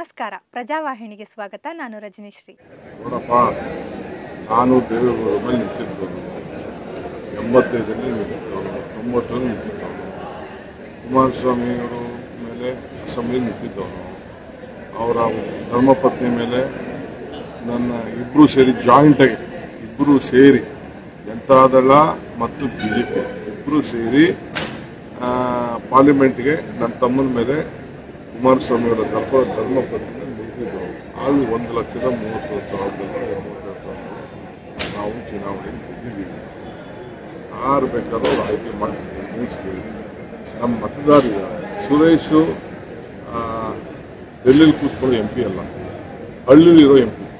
ನಮಸ್ಕಾರ ಪ್ರಜಾವಾಹಿನಿಗೆ ಸ್ವಾಗತ ನಾನು ರಜನಿಶ್ರೀ ನೋಡಪ್ಪ ನಾನು ದೇವೇಗೌಡರ ಮೇಲೆ ನಿಂತಿದ್ದವನು ಎಂಬತ್ತೈದರಲ್ಲಿ ನಿಂತಿದ್ದವನು ತೊಂಬತ್ತರಲ್ಲಿ ನಿಂತಿದ್ದವನು ಕುಮಾರಸ್ವಾಮಿಯವರು ಮೇಲೆ ಅಸೆಂಬ್ಲಿ ನಿಂತಿದ್ದವನು ಅವರ ಧರ್ಮಪತ್ನಿ ಮೇಲೆ ನನ್ನ ಇಬ್ಬರು ಸೇರಿ ಜಾಯಿಂಟಾಗಿ ಇಬ್ಬರು ಸೇರಿ ಜನತಾದಳ ಮತ್ತು ಬಿ ಜೆ ಪಿ ಇಬ್ಬರು ಸೇರಿ ಆ, ಪಾರ್ಲಿಮೆಂಟ್ಗೆ ನನ್ನ ತಮ್ಮನ ಮೇಲೆ ಕುಮಾರಸ್ವಾಮಿಯವರ ಧರ್ಮ ಧರ್ಮಪತ್ನಿ ನಿಂತಿದ್ದವು ಆಗ ಒಂದು ಲಕ್ಷದ ಮೂವತ್ತು ಸಾವಿರದ ಮೂವತ್ತು ಸಾವಿರ ನಾವು ಚುನಾವಣೆ ಗೆದ್ದಿದ್ದೀವಿ ಯಾರು ಬೇಕಾದ್ರೂ ಅವ್ರು ಆಯ್ಕೆ ಮಾಡಿ ನಿಲ್ಲಿಸ್ತೀವಿ ನಮ್ಮ ಮತದಾರರ ಸುರೇಶು ಆ, ಡೆಲ್ಲಿಲಿ ಕೂತ್ಕೊಳ್ಳೋ ಎಂ ಪಿ ಅಲ್ಲ ಹಳ್ಳಿಲಿರೋ ಎಂ ಪಿ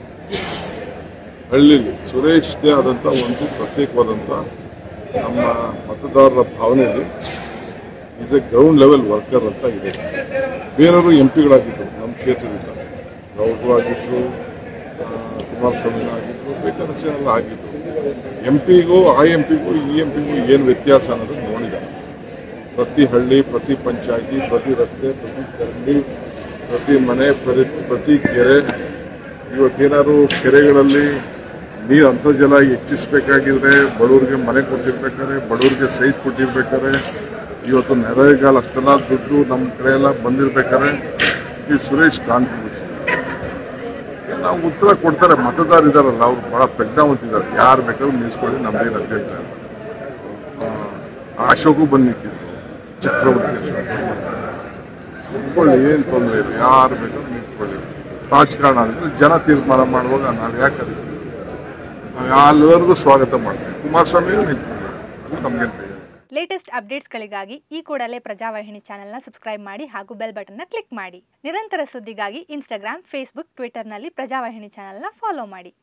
ಹಳ್ಳಿಲಿ ಸುರೇಶ್ದೇ ಆದಂಥ ಒಂದು ಪ್ರತ್ಯೇಕವಾದಂಥ ನಮ್ಮ ಮತದಾರರ ಭಾವನೆಯಲ್ಲಿ is a ground level worker ಅಂತ ಇದೆ ಬೇರೆಯವರು ಎಂ ಪಿಗಳಾಗಿದ್ದರು ನಮ್ಮ ಕ್ಷೇತ್ರದಿಂದ ಗೌಡ್ರು ಆಗಿದ್ರು ಆ, ಕುಮಾರಸ್ವಾಮಿನ ಆಗಿದ್ರು ಬೇಕಾದಷ್ಟು ಎಲ್ಲ ಆಗಿದ್ರು ಎಂ ಪಿಗೂ ಆ ಎಂ ಪಿಗೂ ಈ ಎಂ ಪಿಗೂ ಏನು ವ್ಯತ್ಯಾಸ ಅನ್ನೋದು ನೋಡಿದ್ದಾರೆ ಪ್ರತಿ ಹಳ್ಳಿ ಪ್ರತಿ ಪಂಚಾಯತಿ ಪ್ರತಿ ರಸ್ತೆ ಪ್ರತಿ ಚರಂಡಿ ಪ್ರತಿ ಮನೆ ಪ್ರತಿ ಪ್ರತಿ ಕೆರೆ ಇವತ್ತೇನಾದ್ರು ಕೆರೆಗಳಲ್ಲಿ ನೀರು ಅಂತರ್ಜಲ ಹೆಚ್ಚಿಸ್ಬೇಕಾಗಿದ್ರೆ ಬಡವ್ರಿಗೆ ಮನೆ ಕೊಟ್ಟಿರ್ಬೇಕಾದ್ರೆ ಬಡವ್ರಿಗೆ ಸೈಟ್ ಕೊಟ್ಟಿರ್ಬೇಕಾದ್ರೆ ಇವತ್ತು ನೆರೆಗಾಲ ಅಷ್ಟೆಲ್ಲ ದುಡ್ಡು ನಮ್ಮ ಕಡೆ ಎಲ್ಲ ಬಂದಿರ್ಬೇಕಾದ್ರೆ ಈ ಸುರೇಶ್ ಕಾಂಟ್ರಿಬ್ಯೂಷನ್ ನಾವು ಉತ್ತರ ಕೊಡ್ತಾರೆ ಮತದಾರ ಇದಾರಲ್ಲ ಅವ್ರು ಬಹಳ ಪ್ರಜ್ಞಾವಂತಿದ್ದಾರೆ ಯಾರು ಬೇಕಾದ್ರೂ ನಿಲ್ಲಿಸ್ಕೊಳ್ಳಿ ನಮ್ದೇನು ಅಭ್ಯಂತರ ಇಲ್ಲ. ಆ, ಅಶೋಕು ಬಂದು ನಿಂತಿದ್ರು ಚಕ್ರವರ್ತಿ ಅಶೋಕ್ ನಿಂತ್ಕೊಳ್ಳಿ ಏನು ತೊಂದರೆ ಇಲ್ಲ ಯಾರು ಬೇಕಾದ್ರೂ ನಿಂತ್ಕೊಳ್ಳಿ ರಾಜಕಾರಣ ಅಂದ್ರೆ ಜನ ತೀರ್ಮಾನ ಮಾಡುವಾಗ ನಾವು ಯಾಕೆ ಅದಕ್ಕೆ ನಾವು ಎಲ್ಲರಿಗೂ ಸ್ವಾಗತ ಮಾಡ್ತೀವಿ ಕುಮಾರಸ್ವಾಮಿ ನಿಂತ್ಕೊಳ್ಳಿ ಅದು ನಮ್ಗೇನು ಬೇಜಾರು ಲೇಟೆಸ್ಟ್ ಅಪ್ಡೇಟ್ಸ್ಗಳಿಗಾಗಿ ಈ ಕೂಡಲೇ ಪ್ರಜಾವಾಹಿನಿ ಚಾನೆಲ್ನ ಸಬ್ಸ್ಕ್ರೈಬ್ ಮಾಡಿ ಹಾಗೂ ಬೆಲ್ ಬಟನ್ನ ಕ್ಲಿಕ್ ಮಾಡಿ ನಿರಂತರ ಸುದ್ದಿಗಾಗಿ ಇನ್ಸ್ಟಾಗ್ರಾಮ್ ಫೇಸ್ಬುಕ್ ಟ್ವಿಟರ್ನಲ್ಲಿ ಪ್ರಜಾವಾಹಿನಿ ಚಾನೆಲ್ನ ಫಾಲೋ ಮಾಡಿ